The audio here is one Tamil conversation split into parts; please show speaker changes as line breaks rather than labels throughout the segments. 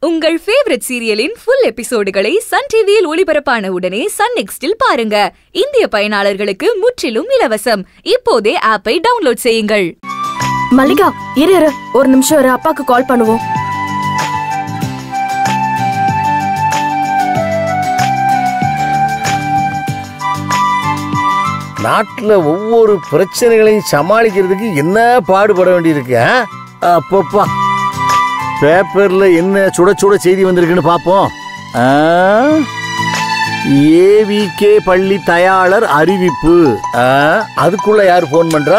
உங்கள் ஃபேவரட் சீரியலின் ஃபுல் எபிசோடுகளை சன் டிவியில் ஒளிபரப்பான உடனே சன் நெக்ஸ்டில் பாருங்க இந்திய பயனாளர்களுக்கு முற்றிலும் இலவசம் இப்போதே ஆப்பை டவுன்லோட் செய்யுங்கள்
மல்லிகா இரு இரு ஒரு நிமிஷம் இரு அப்பாக்கு கால் பண்ணுவோம்
நாட்டுல ஒவ்வொரு பிரச்சனைகளையும் சமாளிக்கிறதுக்கு என்ன பாடுபட வேண்டியிருக்கு ஆ? அப்பப்பா பேப்பர்ல என்ன சுட சுட செய்தி வந்திருக்குன்னு பாப்போம் ஏவிகே பள்ளி தயாளர் அறிவிப்பு ஆ, அதுக்குள்ள யார் போன் பண்றா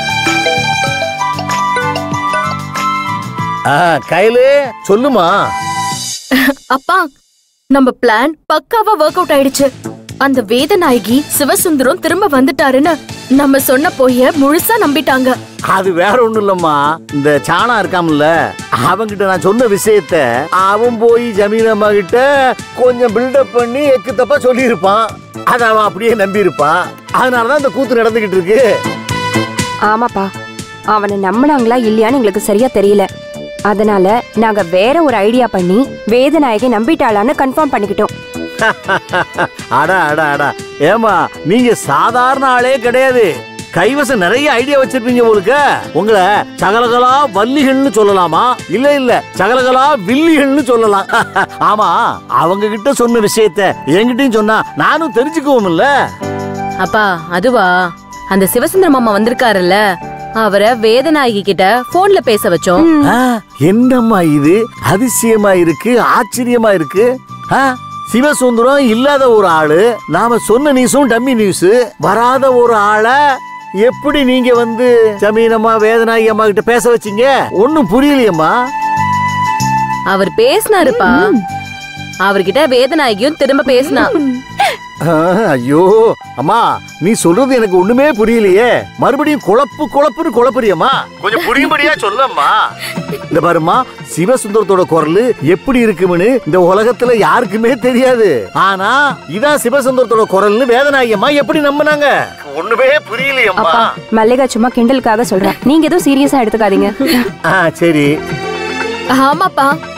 ஆ, கையிலே சொல்லுமா
அப்பா நம்ம பிளான் பக்காவா ஒர்க் அவுட் ஆயிடுச்சு அந்த வேதநாயகி சிவசுந்தரம் திரும்ப வந்துட்டாருன்னு நம்ம சொன்ன பொய்ய முழுசா நம்பிட்டாங்க
அது வேற ஒண்ணும் இல்லம்மா இந்த சாணா இருக்காமல்ல அவன்கிட்ட நான் சொன்ன விஷயத்த அவன் போய் ஜமீன் அம்மா கிட்ட கொஞ்சம் பில்டப் பண்ணி எக்கு தப்பா சொல்லியிருப்பான் அதை அவன் அப்படியே நம்பி இருப்பான் அதனாலதான் இந்த கூத்து நடந்துகிட்டு இருக்கு
ஆமாப்பா அவனை நம்பினாங்களா இல்லையான்னு எங்களுக்கு சரியா தெரியல அதனால நாங்க வேற ஒரு ஐடியா பண்ணி வேதநாயகி நம்பிட்டாளான்னு கன்ஃபார்ம் பண்ணிக்கிட்டோம்
அடா அடா அடா ஏமா நீங்க சாதாரண ஆளே கிடையாது கைவசம் நிறைய ஐடியா வச்சிருப்பீங்க உங்களுக்கு உங்களை சகலகலா வள்ளிகள்னு சொல்லலாமா இல்ல இல்ல சகலகலா வில்லிகள்னு சொல்லலாம் ஆமா அவங்க கிட்ட சொன்ன விஷயத்த என்கிட்டயும் சொன்னா நானும் தெரிஞ்சுக்குவோம் இல்ல
அப்பா அதுவா அந்த சிவசுந்தரம் மாமா வந்திருக்காருல்ல அவரை வேதநாயகி கிட்ட போன்ல பேச வச்சோம்
ஆ, என்னம்மா இது அதிசயமா இருக்கு ஆச்சரியமா இருக்கு ஆ, சிவசுந்தரம் இல்லாத ஒரு ஆளு நாம சொன்ன நியூஸும் டம்மி நியூஸ் வராத ஒரு ஆளை எப்படி நீங்க வந்து ஜமீனம்மா வேதனாயி அம்மா கிட்ட பேச வச்சீங்க ஒண்ணும் புரியலையம்மா
அவர் பேசினாருப்பா அவர்கிட்ட வேதநாயகியும் திரும்ப பேசினா
ஆ, ஐயோ அம்மா நீ சொல்றது எனக்கு ஒண்ணுமே புரியலையே மறுபடியும் குழப்பு குழப்புன்னு குழப்புறியம்மா கொஞ்சம் புரியும்படியா சொல்லம்மா இந்த பாரும்மா சிவசுந்தரத்தோட குரல் எப்படி இருக்கும்னு இந்த உலகத்துல யாருக்குமே தெரியாது ஆனா இதான் சிவசுந்தரத்தோட குரல்னு வேதனாயம்மா எப்படி நம்பினாங்க ஒண்ணுமே புரியலையம்மா
அப்பா மல்லிகா சும்மா கிண்டலுக்காக சொல்றேன் நீங்க எதுவும் சீரியஸா எடுத்துக்காதீங்க
ஆ சரி
ஆமாப்பா